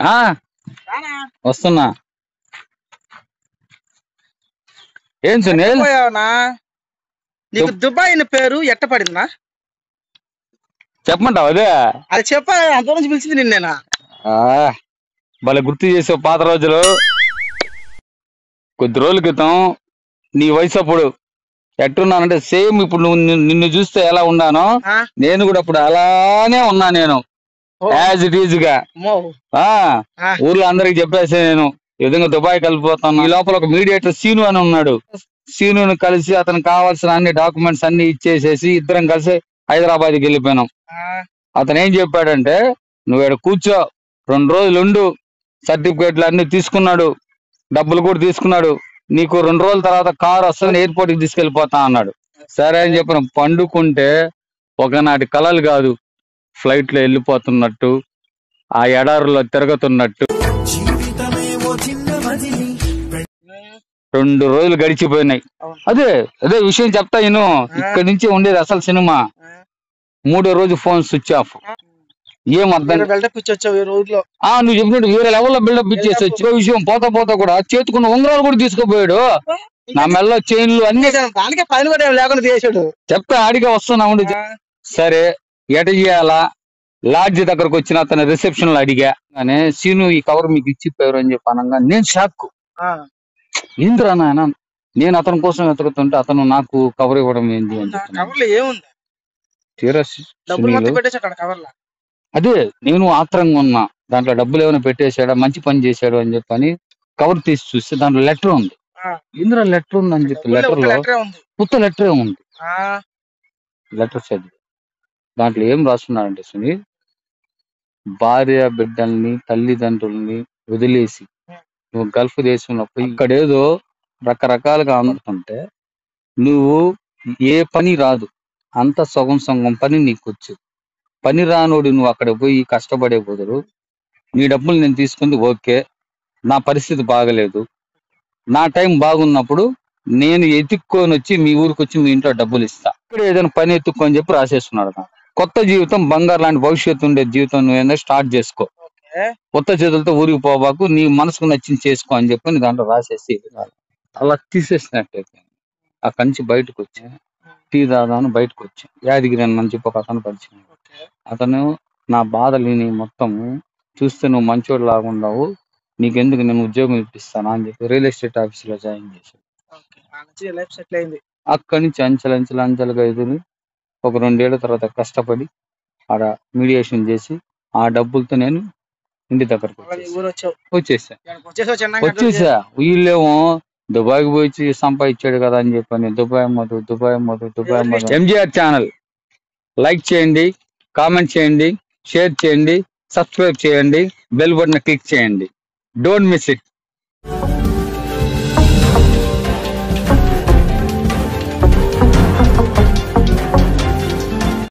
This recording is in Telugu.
ఆ రానా? వస్తున్నా ఏం సునీల్ పోయావునా నీకు దుబాయ్ అనే పేరు ఎట్ట పడిందినా చెప్పమంటావు అదే అది చెప్పా అంత నుంచి పిలిచింది నిన్నేనా ఆ, భలే గుర్తు చేసావు పాత రోజులు కొద్ది రోజుల క్రితం నీ వయసు అప్పుడు ఎట్టున్నానంటే సేమ్ ఇప్పుడు నువ్వు నిన్ను- నిన్ను చూస్తే ఎలా ఉన్నానో ఆ? నేను కూడా అప్పుడు అలానే ఉన్నా నేను ఓ, యాజ్ ఇట్ ఈజ్ గా అమ్మో. ఆ ఆ. ఊర్లో అందరికి చెప్పేసి నేను ఈ విధంగా దుబాయ్ కలిపిపోతాను ఈ లోపల ఒక మీడియేటర్ సీను అని ఉన్నాడు సీనుని కలిసి అతనికి కావాల్సిన అన్ని డాక్యుమెంట్స్ అన్ని ఇచ్చేసేసి ఇద్దరం కలిసి హైదరాబాద్కి వెళ్ళిపోయినాం ఆ, అతను ఏం చెప్పాడంటే నువ్వు ఇక్కడ కూర్చో రెండు రోజులు ఉండు సర్టిఫికేట్లు అన్ని తీసుకున్నాడు డబ్బులు కూడా తీసుకున్నాడు నీకు రెండు రోజుల తర్వాత కారు వస్తుంది ఎయిర్పోర్ట్ కి తీసుకెళ్లిపోతా అన్నాడు సరే అని చెప్పిన పండుకుంటే ఒకనాటి కలలు కాదు ఫ్లైట్ లో వెళ్ళిపోతున్నట్టు ఆ ఎడారిలో తిరుగుతున్నట్టు రెండు రోజులు గడిచిపోయినాయి అవును. అదే అదే విషయం చెప్తా నేను ఇక్కడి నుంచి ఉండేది అసలు సినిమా ఆ. మూడో రోజు ఫోన్ స్విచ్ ఆఫ్ ఏం అర్థం వేరే బిల్డప్ ఇచ్చొచ్చావు ఈ రోజులో ఆ నువ్వు చెప్పినట్టు వేరే లెవెల్లో బిల్డప్ ఇచ్చేసి వచ్చే విషయం పోతా పోతా కూడా చేతుకున్న ఉంగరాలు కూడా తీసుకుపోయాడు నా మెల్ల చైన్లు అన్ని దానికే పైన కూడా ఏం లేకుండా చేసాడు చెప్తా ఆడిగా వస్తున్నా ఉండి సరే ఎట చేయాలా లాడ్జ్ దగ్గరకు వచ్చిన అతని రిసెప్షన్ లో అడిగా కానీ సీను ఈ కవర్ మీకు ఇచ్చిపోయారు అని చెప్పి అనగా నేను షాక్ ఏంద్రా నాయన నేను అతని కోసం వెతుకుతుంటే అతను నాకు కవర్ ఇవ్వడం ఏంటి అని చెప్తున్నాను కవర్ లో ఏముంది తీరా డబ్బులు మొత్తం సునీలు, పెట్టేసి అక్కడ కవర్ లో అదే నేను ఆత్రంగా ఉన్నా దాంట్లో డబ్బులు ఏమైనా పెట్టేశాడా మంచి పని చేశాడు అని చెప్పని కవర్ తీసి చూస్తే దాంట్లో లెటర్ ఉంది ఆ. ఇందులో లెటర్ ఉంది అని చెప్పి లెటర్ లో లెటరే ఉంది కొత్త లెటర్ ఉంది ఆ, లెటర్ చదివి దాంట్లో ఏం రాస్తున్నాడంటే సునీల్ భార్య బిడ్డల్ని తల్లిదండ్రుల్ని వదిలేసి నువ్వు గల్ఫ్ దేశంలో పోయి ఇక్కడేదో రకరకాలుగా అందుతుంటే నువ్వు ఏ పని రాదు అంత సగం సగం పని నీకు వచ్చు పని రానోడు నువ్వు అక్కడ పోయి కష్టపడే బదులు నీ డబ్బులు నేను తీసుకుంది ఓకే నా పరిస్థితి బాగలేదు నా టైం బాగున్నప్పుడు నేను ఎత్తుక్కొని వచ్చి మీ ఊరికి వచ్చి మీ ఇంట్లో డబ్బులు ఇస్తా ఇక్కడ ఏదైనా పని ఎత్తుక్కొని చెప్పి రాసేస్తున్నాడు అతను. కొత్త జీవితం బంగారు లాంటి భవిష్యత్తు ఉండే జీవితం నువ్వు ఏందో స్టార్ట్ చేసుకో ఓకే కొత్త చేతులతో ఊరికి పోబాకు నీ మనసుకు నచ్చింది చేసుకో అని చెప్పి నీ దాంట్లో రాసేసి అలా తీసేసినట్టయితే అక్కడి నుంచి బయటకు వచ్చా టీ దాదాను బయటకు వచ్చా యాదగిరి అని చెప్పి ఒక అతను పరిచయం ఓకే అతను నా బాధలని మొత్తం చూస్తే నువ్వు మంచోడు లాగుండవు నీకెందుకు నేను ఉద్యోగం ఇప్పిస్తానా అని చెప్పి రియల్ ఎస్టేట్ ఆఫీస్ లో జాయిన్ చేశాను ఓకే ఆ నుంచి లైఫ్ సెటిల్ అయింది అక్కడి నుంచి అంచెలు అంచెలు అంచెలుగా ఎదురు ఒక రెండేళ్ల తర్వాత కష్టపడి ఆడ మీడియేషన్ చేసి ఆ డబ్బులతో నేను ఇంటి దగ్గరకు మళ్ళీ వచ్చేసా ఊరు వచ్చావు వచ్చేసా ఇక్కడికి వచ్చేసావు చిన్నగా వచ్చేసా వీళ్ళేమో దుబాయ్కి పోయి సంపాదించాడు కదా అని చెప్పని దుబాయ్ అమ్మదు దుబాయ్ అమ్మదు దుబాయ్ అమ్మదు ఎంజిఆర్ ఛానల్ లైక్ చేయండి కామెంట్ చేయండి షేర్ చేయండి సబ్స్క్రైబ్ చేయండి బెల్ బటన్ క్లిక్ చేయండి డోంట్ మిస్ ఇట్